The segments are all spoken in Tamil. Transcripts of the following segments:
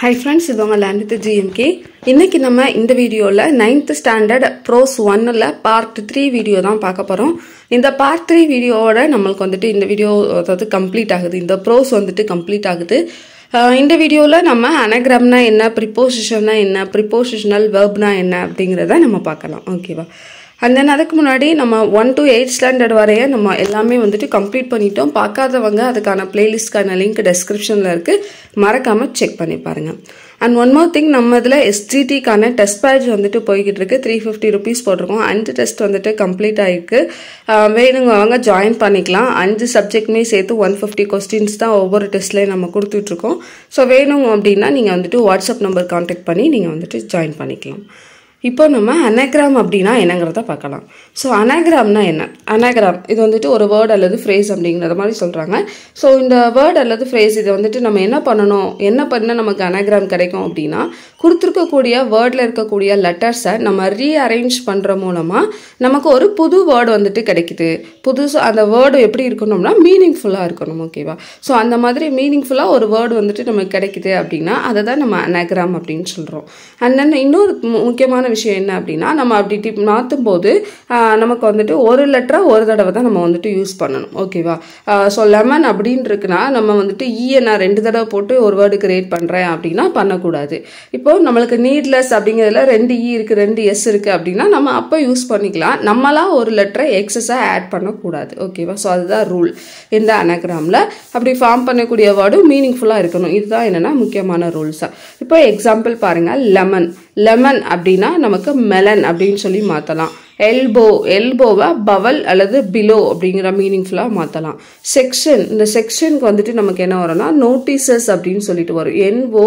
ஹை ஃப்ரெண்ட்ஸ் இது உங்கள் லேண்ட் ஜிஎம்கே இன்னைக்கு நம்ம இந்த வீடியோவில் நைன்த் ஸ்டாண்டர்ட் ப்ரோஸ் ஒன்னில் பார்ட் த்ரீ வீடியோ தான் பார்க்க போகிறோம் இந்த பார்ட் த்ரீ வீடியோவோட நம்மளுக்கு வந்துட்டு இந்த வீடியோ அதாவது கம்ப்ளீட் ஆகுது இந்த ப்ரோஸ் வந்துட்டு கம்ப்ளீட் ஆகுது அஹ் இந்த வீடியோவில் நம்ம அனகிராம்னா என்ன ப்ரிப்போசிஷன்னா என்ன ப்ரிப்போசிஷனல் வெர்ப்னா என்ன அப்படிங்கிறத நம்ம பார்க்கலாம் ஓகேவா அண்ட் தென் அதுக்கு முன்னாடி நம்ம ஒன் டு எயிட் ஸ்டாண்டர்ட் வரைய நம்ம எல்லாமே வந்துட்டு கம்ப்ளீட் பண்ணிட்டோம் பார்க்காதவங்க அதுக்கான பிளேலிஸ்ட்கான லிங்க் டெஸ்கிரிப்ஷனில் இருக்குது மறக்காமல் செக் பண்ணி பாருங்கள் அண்ட் ஒன் மோர் திங் நம்ம இதில் எஸ்டிடிக்கான டெஸ்ட் பேட்ச் வந்துட்டு போய்கிட்டு இருக்கு த்ரீ ஃபிஃப்டி ருபீஸ் போட்டிருக்கோம் அஞ்சு டெஸ்ட் வந்துட்டு கம்ப்ளீட் ஆகிருக்கு வேணுங்கவங்க ஜாயின் பண்ணிக்கலாம் அஞ்சு சப்ஜெக்ட்மே சேர்த்து ஒன் ஃபிஃப்டி கொஸ்டின்ஸ் தான் ஒவ்வொரு டெஸ்ட்லேயும் நம்ம கொடுத்துட்ருக்கோம் ஸோ வேணும் அப்படின்னா நீங்கள் வந்துட்டு வாட்ஸ்அப் நம்பர் கான்டாக்ட் பண்ணி நீங்கள் வந்துட்டு ஜாயின் பண்ணிக்கலாம் இப்போ நம்ம அனகிராம் அப்படின்னா என்னங்கிறத பார்க்கலாம் ஸோ அனகிராம்னா என்ன அனகிராம் இது வந்துட்டு ஒரு வேர்ட் அல்லது ஃப்ரேஸ் அப்படிங்கிறத மாதிரி சொல்கிறாங்க ஸோ இந்த வேர்ட் அல்லது ஃப்ரேஸ் இதை வந்துட்டு நம்ம என்ன பண்ணணும் என்ன பண்ணால் நமக்கு அனகிராம் கிடைக்கும் அப்படின்னா கொடுத்துருக்கக்கூடிய வேர்டில் இருக்கக்கூடிய லெட்டர்ஸை நம்ம ரீஅரேஞ்ச் பண்ணுற மூலமாக நமக்கு ஒரு புது வேர்டு வந்துட்டு கிடைக்குது புதுசு அந்த வேர்டு எப்படி இருக்கணும்னா மீனிங்ஃபுல்லாக இருக்கணும் ஓகேவா ஸோ அந்த மாதிரி மீனிங்ஃபுல்லாக ஒரு வேர்டு வந்துட்டு நமக்கு கிடைக்குது அப்படின்னா அதை தான் நம்ம அனகிராம் அப்படின்னு சொல்கிறோம் அண்ட் தென் இன்னொரு மு- முக்கியமான விஷயம் என்ன அப்படின்னா நம்ம அப்படி டிப் மாற்றும் போது ஆஹ், நமக்கு வந்துட்டு ஒரு லெட்டரை ஒரு தடவை தான் நம்ம வந்துட்டு யூஸ் பண்ணணும் ஓகேவா ஸோ லெமன் அப்படின்னு இருக்குன்னா நம்ம வந்துட்டு ஈயை நான் ரெண்டு தடவை போட்டு ஒரு வேர்டு கிரியேட் பண்ணுறேன் அப்படின்னா பண்ணக்கூடாது இப்போ நம்மளுக்கு நீட்லெஸ் அப்படிங்கிறதுல ரெண்டு இ இருக்குது ரெண்டு எஸ் இருக்குது அப்படின்னா நம்ம அப்போ யூஸ் பண்ணிக்கலாம் நம்மளா ஒரு லெட்டரை எக்ஸஸாக ஆட் பண்ணக்கூடாது ஓகேவா ஸோ அதுதான் ரூல் இந்த அனகிராமில் அப்படி ஃபார்ம் பண்ணக்கூடிய வேர்டும் மீனிங்ஃபுல்லாக இருக்கணும் இதுதான் என்னென்னா முக்கியமான ரூல்ஸாக இப்போ எக்ஸாம்பிள் பாருங்கள் லெமன் லெமன் அப்படின்னா நமக்கு மெலன் அப்படின்னு சொல்லி மாற்றலாம் எல்போ எல்போவை பவல் அல்லது பிலோ அப்படிங்கிற மீனிங்ஃபுல்லாக மாற்றலாம் செக்ஷன் இந்த செக்ஷனுக்கு வந்துட்டு நமக்கு என்ன வரும்னா நோட்டீசஸ் அப்படின்னு சொல்லிட்டு வரும் என்ஓ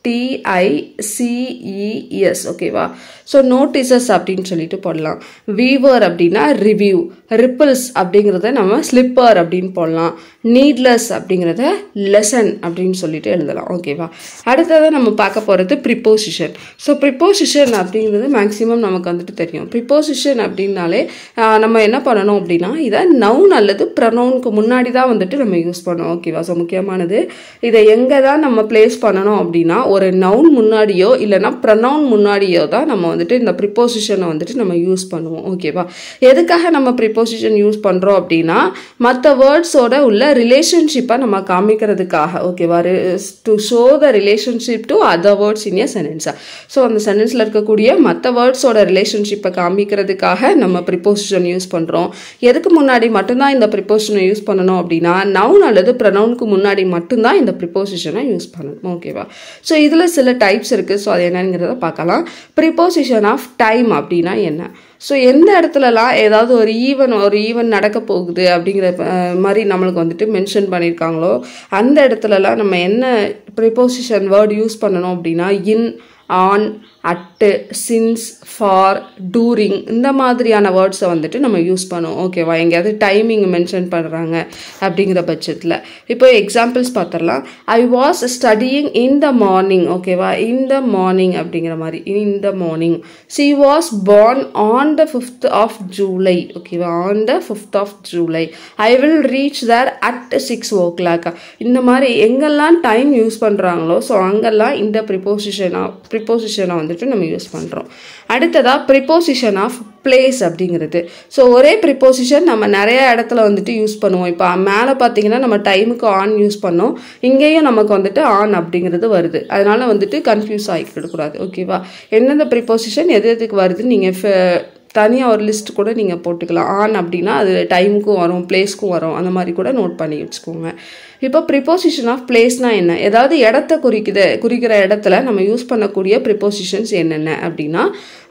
டிஐசிஇஎஸ் ஓகேவா ஸோ நோட்டீசஸ் அப்படின்னு சொல்லிட்டு போடலாம் வீவர் அப்படின்னா ரிவ்யூ ரிப்பிள்ஸ் அப்படிங்கிறத நம்ம ஸ்லிப்பர் அப்படின்னு போடலாம் நீட்லெஸ் அப்படிங்கிறத லெசன் அப்படின்னு சொல்லிட்டு எழுதலாம் ஓகேவா அடுத்தது நம்ம பார்க்க போகிறது ப்ரிப்போசிஷன் ஸோ ப்ரிப்போசிஷன் அப்படிங்கிறது மேக்ஸிமம் நமக்கு வந்துட்டு தெரியும் ப்ரிப்போசிஷன் அப்படின்னாலே ஆஹ், நம்ம என்ன பண்ணணும் அப்படின்னா இதை நவுன் அல்லது ப்ரனவுனுக்கு முன்னாடி தான் வந்துட்டு நம்ம யூஸ் பண்ணணும் ஓகேவா ஸோ முக்கியமானது இதை எங்கே தான் நம்ம பிளேஸ் பண்ணணும் அப்படின்னா ஒரு நவுன் முன்னாடியோ இல்லைன்னா ப்ரனவுன் முன்னாடியோ தான் நம்ம வந்துட்டு இந்த ப்ரிப்போசிஷனை வந்துட்டு நம்ம யூஸ் பண்ணுவோம் ஓகேவா எதுக்காக நம்ம ப்ரிப்போசிஷன் யூஸ் பண்ணுறோம் அப்படின்னா மற்ற வேர்ட்ஸோட உள்ள ரிலேஷன்ஷிப்பை நம்ம காமிக்கிறதுக்காக ஓகேவா to show the relationship to other words in a சென்டென்ஸா ஸோ அந்த சென்டென்ஸில் இருக்கக்கூடிய மற்ற வேர்ட்ஸோட ரிலேஷன்ஷிப்பை காமிக்கிறதுக்காக நம்ம ப்ரிப்போசிஷன் யூஸ் பண்ணுறோம் எதுக்கு முன்னாடி மட்டும்தான் இந்த ப்ரிப்போசிஷனை யூஸ் பண்ணணும் அப்படின்னா நவுன் அல்லது ப்ரனவுனுக்கு முன்னாடி மட்டும்தான் இந்த ப்ரிப்போசிஷனை யூஸ் பண்ணணும் ஓகேவா ஸோ இதில் சில டைப்ஸ் இருக்குது ஸோ அது என்னங்கிறத பார்க்கலாம் ப்ரிப்போசிஷன் ஆஃப் டைம் அப்படின்னா என்ன ஸோ எந்த இடத்துலலாம் ஏதாவது ஒரு ஈவன் ஒரு ஈவன் நடக்க போகுது அப்படிங்கிற அஹ், மாதிரி நம்மளுக்கு வந்துட்டு மென்ஷன் பண்ணியிருக்காங்களோ அந்த இடத்துலலாம் நம்ம என்ன ப்ரிப்போசிஷன் வேர்ட் யூஸ் பண்ணணும் அப்படின்னா in on at since for during இந்த மாதிரியான வேர்ட்ஸை வந்துட்டு நம்ம யூஸ் பண்ணுவோம் ஓகேவா எங்கேயாவது டைமிங் மென்ஷன் பண்ணுறாங்க அப்படிங்கிற பட்சத்தில் இப்போ எக்ஸாம்பிள்ஸ் பார்த்துடலாம் I was studying in the morning ஓகேவா இன் த மார்னிங் அப்படிங்கிற மாதிரி in the morning she was born on the fifth of July ஓகேவா on the fifth of July I will reach there at six o'clock இந்த மாதிரி எங்கெல்லாம் டைம் யூஸ் பண்ணுறாங்களோ ஸோ அங்கெல்லாம் இந்த ப்ரிப்போசிஷனாக ப்ரிப்போசிஷனை வந்துட்டு நம்ம யூஸ் பண்ணுறோம் அடுத்ததாக ப்ரிப்போசிஷன் ஆஃப் பிளேஸ் அப்படிங்கிறது ஸோ ஒரே ப்ரிப்போசிஷன் நம்ம நிறைய இடத்துல வந்துட்டு யூஸ் பண்ணுவோம் இப்போ மேலே பார்த்தீங்கன்னா நம்ம டைமுக்கு ஆன் யூஸ் பண்ணோம் இங்கேயும் நமக்கு வந்துட்டு ஆன் அப்படிங்கிறது வருது அதனால வந்துட்டு கன்ஃபியூஸ் ஆகிக்கிடக்கூடாது ஓகேவா எந்தெந்த ப்ரிப்போசிஷன் எது எதுக்கு வருதுன்னு நீங்கள் தனியாக ஒரு லிஸ்ட் கூட நீங்கள் போட்டுக்கலாம் ஆன் அப்படின்னா அது டைமுக்கும் வரும் பிளேஸ்க்கும் வரும் அந்த மாதிரி கூட நோட் பண்ணி வச்சுக்கோங்க இப்போ ப்ரிப்போசிஷன் ஆஃப் பிளேஸ்னா என்ன ஏதாவது இடத்த குறிக்குது குறிக்கிற இடத்துல நம்ம யூஸ் பண்ணக்கூடிய ப்ரிப்போசிஷன்ஸ் என்னென்ன அப்படின்னா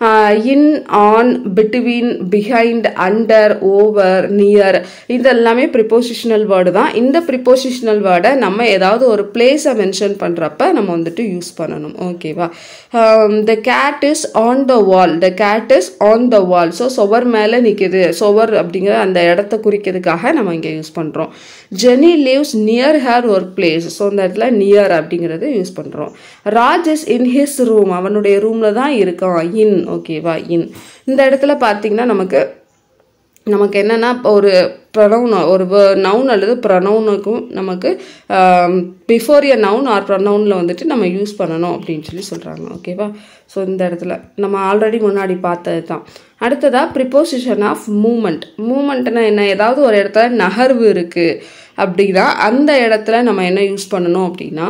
in on between behind under over near இது எல்லாமே ப்ரிப்போசிஷனல் வேர்டு தான் இந்த ப்ரிப்போசிஷனல் வேர்டை நம்ம ஏதாவது ஒரு பிளேஸை மென்ஷன் பண்ணுறப்ப நம்ம வந்துட்டு யூஸ் பண்ணணும் ஓகேவா the cat is on the wall the cat is on the wall so சுவர் மேலே நிற்கிது சுவர் அப்படிங்கிற அந்த இடத்த குறிக்கிறதுக்காக நம்ம இங்கே யூஸ் பண்ணுறோம் Jenny lives near her work place so இந்த இடத்துல நியர் அப்படிங்கிறது யூஸ் பண்ணுறோம் Raj is in his room அவனுடைய ரூமில் தான் இருக்கான் இன் ஓகேவா இன் இந்த இடத்துல பார்த்தீங்கன்னா நமக்கு நமக்கு என்னன்னா இப்போ ஒரு ப்ரொனவுன் ஒரு நவுன் அல்லது ப்ரொனவுனுக்கும் நமக்கு பிஃபோர் எ நவுன் ஆர் ப்ரொனவுனில் வந்துட்டு நம்ம யூஸ் பண்ணணும் அப்படின்னு சொல்லி சொல்கிறாங்க ஓகேவா ஸோ இந்த இடத்துல நம்ம ஆல்ரெடி முன்னாடி பார்த்தது தான் அடுத்ததாக ப்ரிப்போசிஷன் ஆஃப் மூமெண்ட் மூமெண்ட்னா என்ன ஏதாவது ஒரு இடத்துல நகர்வு இருக்குது அப்படின்னா அந்த இடத்துல நம்ம என்ன யூஸ் பண்ணணும் அப்படின்னா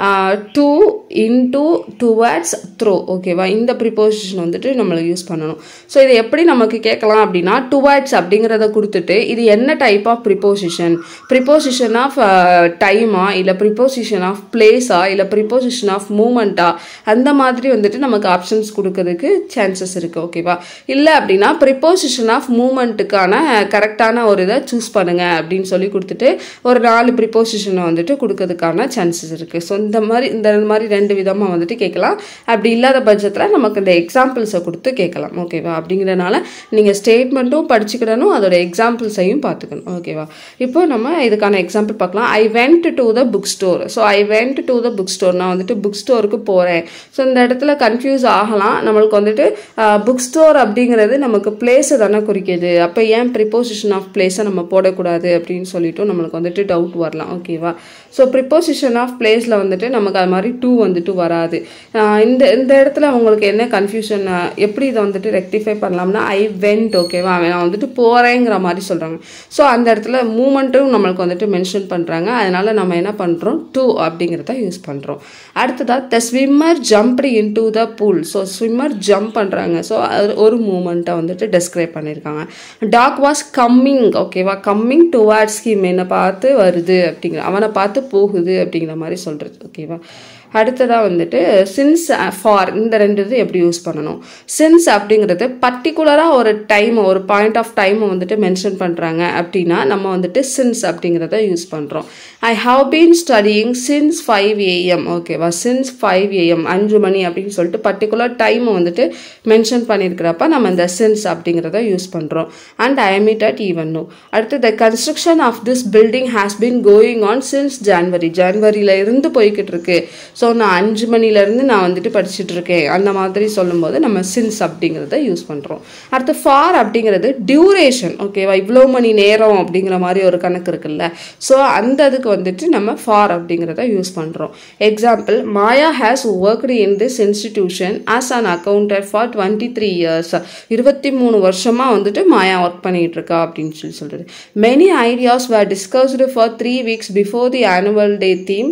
டூ இன்டூ டுவர்ட்ஸ் த்ரோ ஓகேவா இந்த ப்ரிப்போசிஷன் வந்துட்டு நம்மளுக்கு யூஸ் பண்ணணும் ஸோ இதை எப்படி நமக்கு கேட்கலாம் அப்படின்னா டுவர்ட்ஸ் அப்படிங்கிறத கொடுத்துட்டு இது என்ன type of preposition preposition of டைமா இல்லை ப்ரிப்போசிஷன் ஆஃப் பிளேஸா இல்லை ப்ரிப்போசிஷன் ஆஃப் மூமெண்ட்டா அந்த மாதிரி வந்துட்டு நமக்கு ஆப்ஷன்ஸ் கொடுக்கறதுக்கு சான்சஸ் இருக்குது ஓகேவா இல்லை அப்படின்னா ப்ரிப்போசிஷன் ஆஃப் மூமெண்ட்டுக்கான கரெக்டான ஒரு இதை சூஸ் பண்ணுங்க அப்படின்னு சொல்லி கொடுத்துட்டு ஒரு நாலு ப்ரிப்போசிஷனை வந்துட்டு கொடுக்கறதுக்கான சான்சஸ் இருக்குது ஸோ இந்த மாதிரி இந்த மாதிரி ரெண்டு விதமாக வந்துட்டு கேட்கலாம் அப்படி இல்லாத பட்சத்தில் நமக்கு இந்த எக்ஸாம்பிள்ஸை கொடுத்து கேட்கலாம் ஓகேவா அப்படிங்கிறனால நீங்கள் ஸ்டேட்மெண்ட்டும் படிச்சுக்கிடணும் அதோட எக்ஸாம்பிள்ஸையும் பார்த்துக்கணும் ஓகேவா இப்போ நம்ம இதுக்கான எக்ஸாம்பிள் பார்க்கலாம் I went to the book store so I went to the book store நான் வந்துட்டு புக் ஸ்டோருக்கு போகிறேன் ஸோ இந்த இடத்துல கன்ஃபியூஸ் ஆகலாம் நம்மளுக்கு வந்துட்டு புக் ஸ்டோர் அப்படிங்கிறது நமக்கு பிளேஸை தானே குறிக்கிது அப்போ ஏன் ப்ரிப்போசிஷன் ஆஃப் பிளேஸை நம்ம போடக்கூடாது அப்படின்னு சொல்லிட்டு நம்மளுக்கு வந்துட்டு டவுட் வரலாம் ஓகேவா ஸோ ப்ரிப்போசிஷன் ஆஃப் பிளேஸில் வந்துட்டு நமக்கு அது மாதிரி டூ வந்துட்டு வராது இந்த இந்த இடத்துல அவங்களுக்கு என்ன கன்ஃபியூஷன் எப்படி இதை வந்துட்டு ரெக்டிஃபை பண்ணலாம்னா ஐ வென்ட் ஓகேவா நான் வந்துட்டு போகிறேங்கிற மாதிரி சொல்கிறாங்க ஸோ அந்த இடத்துல மூமெண்ட்டும் நம்மளுக்கு வந்துட்டு மென்ஷன் பண்ணுறாங்க அதனால நம்ம என்ன பண்ணுறோம் டூ அப்படிங்கிறத யூஸ் பண்ணுறோம் அடுத்ததாக the swimmer jumped into the pool so swimmer jump பண்ணுறாங்க ஸோ அது ஒரு மூமெண்ட்டை வந்துட்டு டெஸ்கிரைப் பண்ணியிருக்காங்க டாக் வாஸ் கம்மிங் ஓகேவா கம்மிங் டுவார்ட்ஸ் ஹிம் என்னை பார்த்து வருது அப்படிங்கிற அவனை பார்த்து போகுது அப்படிங்கிற மாதிரி சொல்கிறது ஓகேவா அடுத்ததாக வந்துட்டு சின்ஸ் ஃபார் இந்த ரெண்டு இது எப்படி யூஸ் பண்ணணும் சின்ஸ் அப்படிங்கிறது பர்டிகுலராக ஒரு டைம் ஒரு பாயிண்ட் ஆஃப் டைமை வந்துட்டு மென்ஷன் பண்ணுறாங்க அப்படின்னா நம்ம வந்துட்டு சின்ஸ் அப்படிங்கிறத யூஸ் பண்ணுறோம் I have been studying since five AM ஓகேவா சின்ஸ் ஃபைவ் ஏஎம் அஞ்சு மணி அப்படின்னு சொல்லிட்டு பர்டிகுலர் டைமை வந்துட்டு மென்ஷன் பண்ணியிருக்கிறப்ப நம்ம இந்த சின்ஸ் அப்படிங்கிறத யூஸ் பண்ணுறோம் and I meet at even no அடுத்து the construction of this building has been going on since January ஜான்வரியில் இருந்து போய்கிட்டு இருக்கு ஸோ நான் அஞ்சு மணிலேருந்து நான் வந்துட்டு படிச்சுட்டு இருக்கேன் அந்த மாதிரி சொல்லும்போது நம்ம சின்ஸ் அப்படிங்கிறத யூஸ் பண்ணுறோம் அடுத்து ஃபார் அப்படிங்கிறது டியூரேஷன் ஓகேவா இவ்வளோ மணி நேரம் அப்படிங்கிற மாதிரி ஒரு கணக்கு இருக்குல்ல ஸோ அந்த இதுக்கு வந்துட்டு நம்ம ஃபார் அப்படிங்கிறத யூஸ் பண்ணுறோம் example Maya has worked in this institution as an accountant for twenty three years இருபத்தி மூணு வருஷமாக வந்துட்டு மாயா ஒர்க் பண்ணிகிட்டு இருக்கா அப்படின்னு சொல்லி சொல்கிறது many ideas were discussed for three weeks before the annual day theme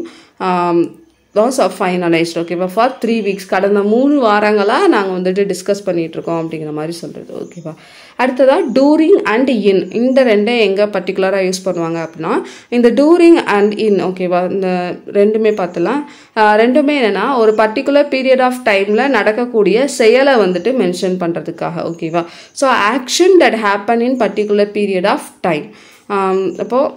was finalised ஓகேவா ஃபார் த்ரீ வீக்ஸ் கடந்த மூணு வாரங்களாக நாங்கள் வந்துட்டு டிஸ்கஸ் பண்ணிகிட்டு இருக்கோம் அப்படிங்கிற மாதிரி சொல்கிறது ஓகேவா அடுத்ததாக டூரிங் அண்ட் இன் இந்த ரெண்டே எங்கே பர்டிகுலராக யூஸ் பண்ணுவாங்க அப்படின்னா இந்த டூரிங் அண்ட் இன் ஓகேவா இந்த ரெண்டுமே பார்த்துலாம் ரெண்டுமே என்னென்னா ஒரு பர்டிகுலர் பீரியட் ஆஃப் டைமில் நடக்கக்கூடிய செயலை வந்துட்டு மென்ஷன் பண்ணுறதுக்காக ஓகேவா so action that happen in particular period of time அப்போது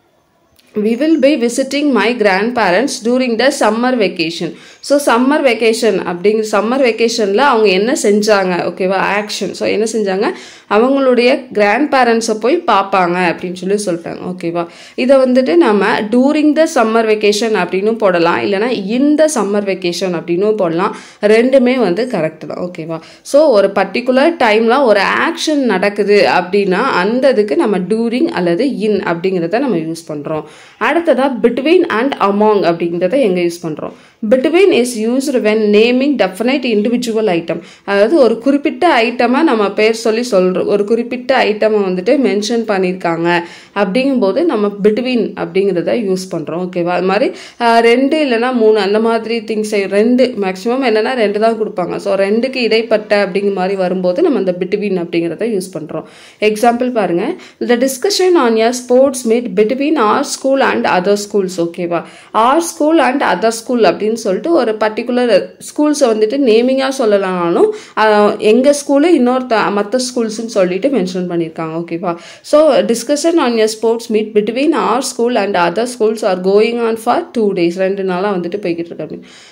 we will be visiting my grandparents during the summer vacation so summer vacation அப்படிங்கிற சம்மர் வெக்கேஷனில் அவங்க என்ன செஞ்சாங்க ஓகேவா ஆக்ஷன் ஸோ என்ன செஞ்சாங்க அவங்களுடைய கிராண்ட் பேரண்ட்ஸை போய் பார்ப்பாங்க அப்படின்னு சொல்லி சொல்லிட்டாங்க ஓகேவா இதை வந்துட்டு நம்ம டூரிங் த சம்மர் வெக்கேஷன் அப்படின்னு போடலாம் இல்லைனா இந்த சம்மர் வெக்கேஷன் அப்படின்னும் போடலாம் ரெண்டுமே வந்து கரெக்ட் தான் ஓகேவா ஸோ ஒரு பர்டிகுலர் டைமில் ஒரு ஆக்ஷன் நடக்குது அப்படின்னா அந்த இதுக்கு நம்ம டூரிங் அல்லது இன் அப்படிங்கிறத நம்ம யூஸ் பண்ணுறோம் அடுத்ததாக பிட்வீன் அண்ட் அமாங் அப்படிங்கிறத எங்கே யூஸ் பண்ணுறோம் between is used when naming definite individual item அதாவது ஒரு குறிப்பிட்ட ஐட்டமை நம்ம பேர் சொல்லி சொல்கிறோம் ஒரு குறிப்பிட்ட ஐட்டமை வந்துட்டு மென்ஷன் பண்ணியிருக்காங்க அப்படிங்கும்போது நம்ம பிட்வீன் அப்படிங்கிறத யூஸ் பண்ணுறோம் ஓகேவா அது மாதிரி ரெண்டு இல்லைனா மூணு அந்த மாதிரி திங்ஸ் ரெண்டு மேக்ஸிமம் என்னென்னா ரெண்டு தான் கொடுப்பாங்க ஸோ ரெண்டுக்கு இடைப்பட்ட அப்படிங்கிற மாதிரி வரும்போது நம்ம அந்த பிட்வீன் அப்படிங்கிறத யூஸ் பண்ணுறோம் எக்ஸாம்பிள் பாருங்கள் the discussion on your sports meet between our school and other schools ஓகேவா our school and other school அப்படின்னு சொல்லிட்டு ஒரு பர்டிகுலர் ஸ்கூல்ஸை வந்துட்டு நேமிங்காக சொல்லலாம்னாலும் எங்கள் ஸ்கூலு இன்னொருத்த மற்ற ஸ்கூல்ஸ்னு சொல்லிட்டு மென்ஷன் பண்ணியிருக்காங்க ஓகேவா so discussion on your sports meet between our school and other schools are going on for two days ரெண்டு நாளாக வந்துட்டு போய்கிட்டு இருக்கு அப்படின்னு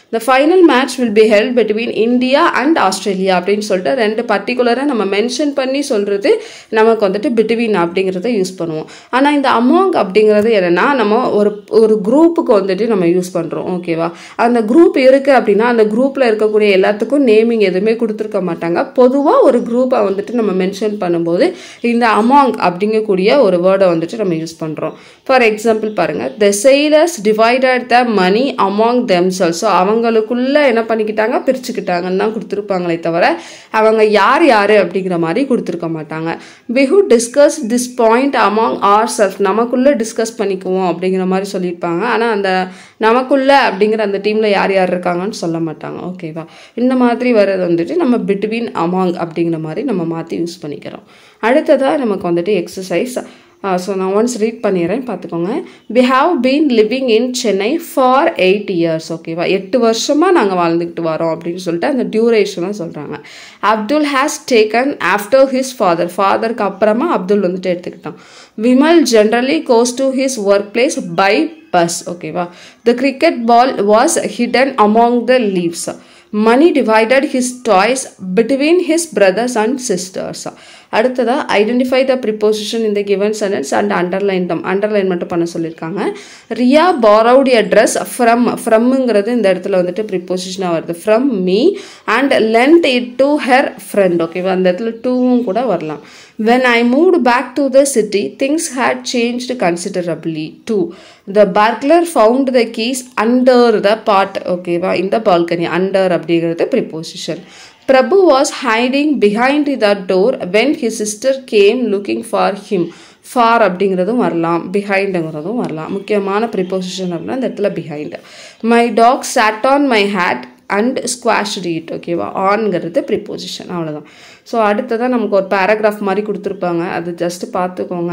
the final match will be held between India and Australia அப்படின்னு சொல்லிட்டு ரெண்டு பர்டிகுலராக நம்ம மென்ஷன் பண்ணி சொல்கிறது நமக்கு வந்துட்டு பிட்வீன் அப்படிங்கிறத யூஸ் பண்ணுவோம் ஆனால் இந்த அமாங் அப்படிங்கிறது என்னென்னா நம்ம ஒரு ஒரு குரூப்புக்கு வந்துட்டு நம்ம யூஸ் பண்ணுறோம் ஓகேவா அந்த குரூப் இருக்குது அப்படின்னா அந்த குரூப்பில் இருக்கக்கூடிய எல்லாத்துக்கும் நேமிங் எதுவுமே கொடுத்துருக்க மாட்டாங்க பொதுவாக ஒரு குரூப்பை வந்துட்டு நம்ம மென்ஷன் பண்ணும்போது இந்த அமாங் அப்படிங்கக்கூடிய ஒரு வேர்டை வந்துட்டு நம்ம யூஸ் பண்ணுறோம் ஃபார் எக்ஸாம்பிள் பாருங்கள் the sailors divided the money among themselves so அவங்களுக்குள்ள என்ன பண்ணிக்கிட்டாங்க பிரிச்சுக்கிட்டாங்கன்னு தான் கொடுத்துருப்பாங்களே தவிர அவங்க யார் யார் அப்படிங்கிற மாதிரி கொடுத்துருக்க மாட்டாங்க பிஹு discuss this point among our self நமக்குள்ளே டிஸ்கஸ் பண்ணிக்குவோம் அப்படிங்கிற மாதிரி சொல்லியிருப்பாங்க ஆனால் அந்த நமக்குள்ள அப்படிங்கிற அந்த டீமில் யார் யார் இருக்காங்கன்னு சொல்ல மாட்டாங்க ஓகேவா இந்த மாதிரி வர்றது வந்துட்டு நம்ம பிட்வீன் அமாங் அப்படிங்கிற மாதிரி நம்ம மாற்றி யூஸ் பண்ணிக்கிறோம் அடுத்ததாக நமக்கு வந்துட்டு எக்ஸசைஸ் ஸோ நான் ஒன்ஸ் ரீட் பண்ணிடுறேன் பார்த்துக்கோங்க we have been living in Chennai for eight years ஓகேவா எட்டு வருஷமாக நாங்கள் வாழ்ந்துக்கிட்டு வரோம் அப்படின்னு சொல்லிட்டு அந்த டியூரேஷனை சொல்கிறாங்க Abdul has taken after his father ஃபாதருக்கு அப்புறமா அப்துல் வந்துட்டு எடுத்துக்கிட்டான் Vimal generally goes to his work place by bus ஓகேவா the cricket ball was hidden among the leaves Mani divided his toys between his brothers and sisters அடுத்ததாக ஐடென்டிஃபை த ப்ரிப்போசிஷன் இந்த given sentence and underline them underline மட்டும் பண்ண சொல்லியிருக்காங்க Riya borrowed a dress from ஃப்ரம்ங்கிறது இந்த இடத்துல வந்துட்டு ப்ரிப்போசிஷனாக வருது from me and Lent it to her friend ஓகேவா அந்த இடத்துல டூவும் கூட வரலாம் when I moved back to the city, things had changed considerably too. The burglar found the keys under the pot, ஓகேவா இந்த பால்கனி அண்டர் அப்படிங்கிறது preposition Prabhu was hiding behind the door when his sister came looking for him for அப்படிங்கிறதும் வரலாம் பிஹைண்டுங்கிறதும் வரலாம் முக்கியமான ப்ரிப்போசிஷன் அப்படின்னா இந்த இடத்துல behind my dog sat on my hat and squash read ஓகேவா ஆன்ங்கிறது ப்ரிப்போசிஷன் அவ்வளோதான் ஸோ அடுத்ததாக நமக்கு ஒரு பேராகிராஃப் மாதிரி கொடுத்துருப்பாங்க அது ஜஸ்ட்டு பார்த்துக்கோங்க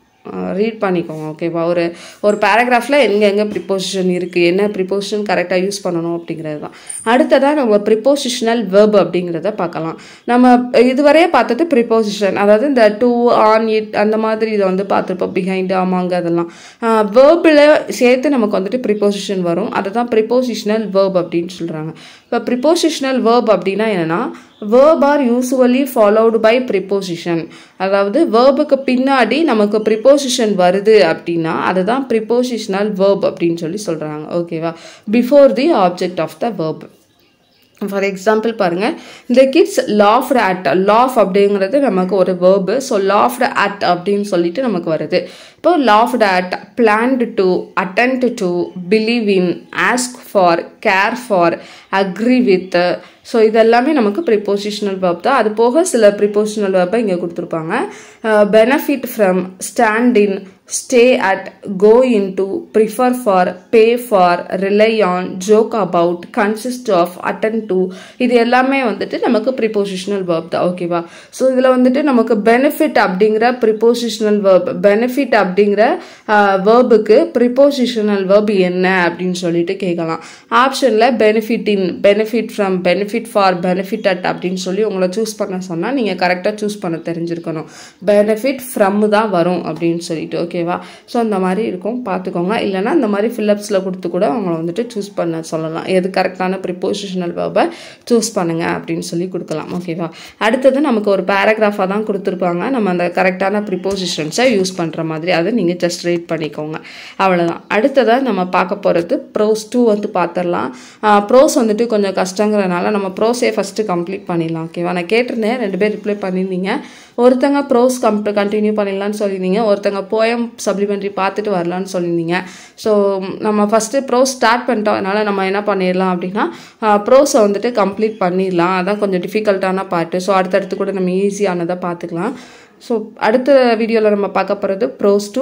ரீட் பண்ணிக்கோங்க ஓகேவா ஒரு ஒரு பேராகிராஃபில் எங்கெங்கே ப்ரிப்போசிஷன் இருக்குது என்ன ப்ரிப்போசிஷன் கரெக்டாக யூஸ் பண்ணணும் அப்படிங்கிறது தான் அடுத்ததாக நம்ம ப்ரிப்போசிஷனல் வேர்ப் அப்படிங்கிறத பார்க்கலாம் நம்ம இதுவரையே பார்த்தது ப்ரிப்போசிஷன் அதாவது இந்த டூ ஆன் இட் அந்த மாதிரி இதை வந்து பார்த்துருப்போம் பிஹைண்டு ஆமாங்க அதெல்லாம் வேர்பில் சேர்த்து நமக்கு வந்துட்டு ப்ரிப்போசிஷன் வரும் அதை தான் ப்ரிப்போசிஷனல் வேர்ப் அப்படின்னு சொல்கிறாங்க இப்போ ப்ரிப்போசிஷனல் வேர்ப் அப்படின்னா என்னென்னா verb are usually followed by preposition அதாவது வேர்புக்கு பின்னாடி நமக்கு ப்ரிப்போசிஷன் வருது அப்படின்னா அதுதான் ப்ரிப்போசிஷனல் வேர்ப் அப்படின்னு சொல்லி சொல்கிறாங்க ஓகேவா before the object of the verb for example பாருங்கள் இந்த கிட்ஸ் லாஃப்ட் அட் லாஃப் அப்படிங்கிறது நமக்கு ஒரு வேர்பு ஸோ லாஃப்ட் அட் அப்படின்னு சொல்லிட்டு நமக்கு வருது இப்போ laughed at planned to attend to believe in ask for care for agree with so இதெல்லாமே நமக்கு ப்ரிப்போசிஷனல் வேர்ப் தான் அது போக சில ப்ரிப்போசிஷனல் வேர்ப்பை இங்கே கொடுத்துருப்பாங்க benefit from stand in stay at go in to prefer for pay for rely on joke about consist of attend to இது எல்லாமே வந்துட்டு நமக்கு ப்ரிப்போசிஷனல் வேர்ப் தான் ஓகேவா ஸோ இதில் வந்துட்டு நமக்கு பெனிஃபிட் அப்படிங்கிற ப்ரிப்போசிஷனல் வேர்ப் பெனிஃபிட் அப்படிங்கிற வேர்புக்கு ப்ரிப்போசிஷனல் வேர்ப் என்ன அப்படின்னு சொல்லிட்டு கேட்கலாம் ஆப்ஷனில் benefit in benefit from benefit for benefit at அப்படின்னு சொல்லி உங்களை சூஸ் பண்ண சொன்னால் நீங்கள் கரெக்டாக சூஸ் பண்ண தெரிஞ்சிருக்கணும் பெனிஃபிட் ஃப்ரம் தான் வரும் அப்படின்னு சொல்லிட்டு ஓகேவா ஸோ அந்த மாதிரி இருக்கும் பார்த்துக்கோங்க இல்லைனா இந்த மாதிரி ஃபில்லப்ஸில் கொடுத்து கூட அவங்கள வந்துட்டு சூஸ் பண்ண சொல்லலாம் எது கரெக்டான ப்ரிப்போசிஷனல் வேர்பை சூஸ் பண்ணுங்க அப்படின்னு சொல்லி கொடுக்கலாம் ஓகேவா அடுத்தது நமக்கு ஒரு பேராகிராஃபாக தான் கொடுத்துருப்பாங்க நம்ம அந்த கரெக்டான ப்ரிப்போசிஷன்ஸை யூஸ் பண்ணுற மாதிரி அதை நீங்கள் ஜஸ்ட் ரீட் பண்ணிக்கோங்க அவ்வளோதான் அடுத்ததாக நம்ம பார்க்க போகிறது ப்ரோஸ் டூ வந்து பார்த்துடலாம் ப்ரோஸ் வந்துட்டு கொஞ்சம் கஷ்டங்கிறனால நம்ம ப்ரோஸே ஃபஸ்ட்டு கம்ப்ளீட் பண்ணிடலாம் ஓகேவா நான் கேட்டிருந்தேன் ரெண்டு பேர் ரிப்ளை பண்ணியிருந்தீங்க ஒருத்தங்க ப்ரோஸ் கம் கண்டினியூ பண்ணிடலான்னு சொல்லியிருந்தீங்க ஒருத்தங்க போயம் சப்ளிமெண்ட்ரி பார்த்துட்டு வரலான்னு சொல்லியிருந்தீங்க ஸோ நம்ம ஃபஸ்ட்டு ப்ரோஸ் ஸ்டார்ட் பண்ணிட்டோம் அதனால் நம்ம என்ன பண்ணிடலாம் அப்படின்னா ப்ரோஸை வந்துட்டு கம்ப்ளீட் பண்ணிடலாம் அதான் கொஞ்சம் டிஃபிகல்ட்டான பார்ட்டு ஸோ அடுத்தடுத்து கூட நம்ம ஈஸியானதாக பார்த்துக்கலாம் ஸோ அடுத்த வீடியோவில் நம்ம பார்க்க போகிறது ப்ரோஸ் டூ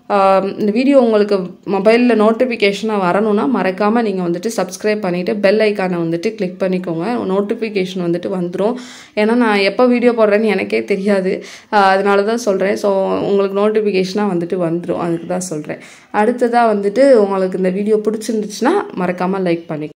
இந்த வீடியோ உங்களுக்கு மொபைலில் நோட்டிஃபிகேஷனாக வரணும்னா மறக்காமல் நீங்கள் வந்துட்டு சப்ஸ்கிரைப் பண்ணிவிட்டு பெல் ஐக்கானை வந்துட்டு கிளிக் பண்ணிக்கோங்க நோட்டிஃபிகேஷன் வந்துட்டு வந்துடும் ஏன்னா நான் எப்போ வீடியோ போடுறேன்னு எனக்கே தெரியாது அதனால தான் சொல்கிறேன் ஸோ உங்களுக்கு நோட்டிஃபிகேஷனாக வந்துட்டு வந்துடும் அதுக்கு தான் சொல்கிறேன் அடுத்ததாக வந்துட்டு உங்களுக்கு இந்த வீடியோ பிடிச்சிருந்துச்சுன்னா மறக்காமல் லைக் பண்ணி